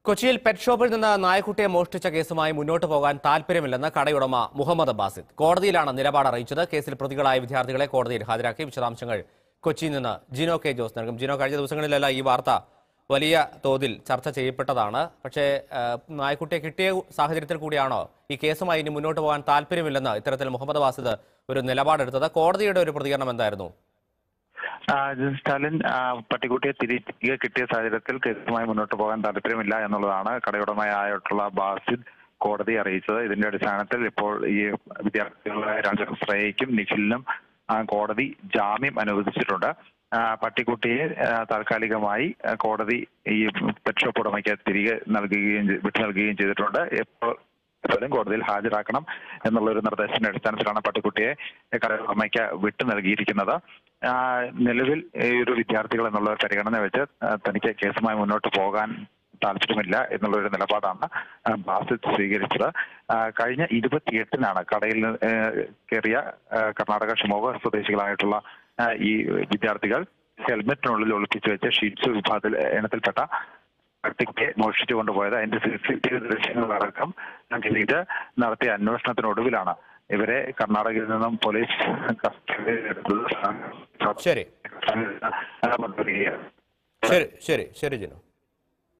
കൊച്ചിയിൽ പെറ്റ് ഷോപ്പിൽ നിന്ന് നായക്കുട്ടിയെ മോഷ്ടിച്ച കേസുമായി മുന്നോട്ട് പോകാൻ താൽപര്യമില്ലെന്ന് കടയുടമ മുഹമ്മദ് ബാസിദ് കോടതിയിലാണ് നിലപാട് അറിയിച്ചത് കേസിൽ പ്രതികളായ വിദ്യാർത്ഥികളെ കോടതിയിൽ ഹാജരാക്കി വിശദാംശങ്ങൾ കൊച്ചിയിൽ നിന്ന് ജിനോ കെ ജോസ് നൽകും ജിനോ കഴിഞ്ഞ ദിവസങ്ങളിലെല്ലാം ഈ വാർത്ത വലിയ തോതിൽ ചർച്ച ചെയ്യപ്പെട്ടതാണ് പക്ഷേ ആ, നായക്കുട്ടിയെ കിട്ടിയ സാഹചര്യത്തിൽ കൂടിയാണോ ഈ കേസുമായി ഇനി മുന്നോട്ട് പോകാൻ താല്പര്യമില്ലെന്ന് ഇത്തരത്തിൽ മുഹമ്മദ് ബാസിദ് ഒരു നിലപാടെടുത്തത് കോടതിയുടെ ഒരു പ്രതികരണം എന്തായിരുന്നു ആ, സ്റ്റാലിൻ ആ, പട്ടിക്കുട്ടിയെ തിരികെ കിട്ടിയ സാഹചര്യത്തിൽ കേസുമായി മുന്നോട്ട് പോകാൻ താല്പര്യമില്ല എന്നുള്ളതാണ് കടയുടമയായിട്ടുള്ള ബാസിദ് കോടതിയെ അറിയിച്ചത് ഇതിന്റെ അടിസ്ഥാനത്തിൽ ഇപ്പോൾ ഈ വിദ്യാർത്ഥികളായ രണ്ട് ശ്രേയയ്ക്കും നിഖിലിനും ആ, കോടതി ജാമ്യം അനുവദിച്ചിട്ടുണ്ട് ആ, പട്ടിക്കുട്ടിയെ ആ, താൽക്കാലികമായി ആ, കോടതി ഈ പെറ്റ് ഷോപ്പ് ഉടമയ്ക്ക് തിരികെ നൽകുകയും ചെയ്- വിട്ടു നൽകുകയും ചെയ്തിട്ടുണ്ട് ഇപ്പോൾ എന്തായാലും കോടതിയിൽ ഹാജരാക്കണം എന്നുള്ള ഒരു നിർദ്ദേശത്തിന്റെ അടിസ്ഥാനത്തിലാണ് പട്ടിക്കുട്ടിയെ കടയുടമയ്ക്ക് വിട്ടു നൽകിയിരിക്കുന്നത് ആ, നിലവിൽ ഈ ഒരു വിദ്യാർത്ഥികൾ എന്നുള്ള ഒരു പരിഗണന വെച്ച് ആ, തനിക്ക് കേസുമായി മുന്നോട്ട് പോകാൻ താല്പര്യമില്ല എന്നുള്ള ഒരു നിലപാടാണ് ആ, ബാസിത് സ്വീകരിച്ചത് ആ, കഴിഞ്ഞ ഇരുപത്തിയെട്ടിനാണ് കടയിൽ നിന്ന്, ഏ, കയറിയ ആ, കർണാടക ഷിമോഗ സ്വദേശികളായിട്ടുള്ള ആ, ഈ വിദ്യാർത്ഥികൾ ഹെൽമെറ്റിനുള്ളിൽ ഒളിപ്പിച്ചു വെച്ച ഷീറ്റ്സ് വിഭാഗത്തിൽ ഇനത്തിൽപ്പെട്ട പട്ടിക്കുട്ടിയെ മോഷ്ടിച്ചു കൊണ്ടുപോയത് അതിന്റെ സി സി ടി വി ദൃശ്യങ്ങളടക്കം കിട്ടിയിട്ട് നടത്തിയ അന്വേഷണത്തിനൊടുവിലാണ് ഇവരെ കർണാടകയിൽ നിന്നും പോലീസ് കസ്റ്റഡിയിലെടുത്തത് ശരി കൊണ്ടുവരികയാണ് ശരി ശരി ശരി ജിനോ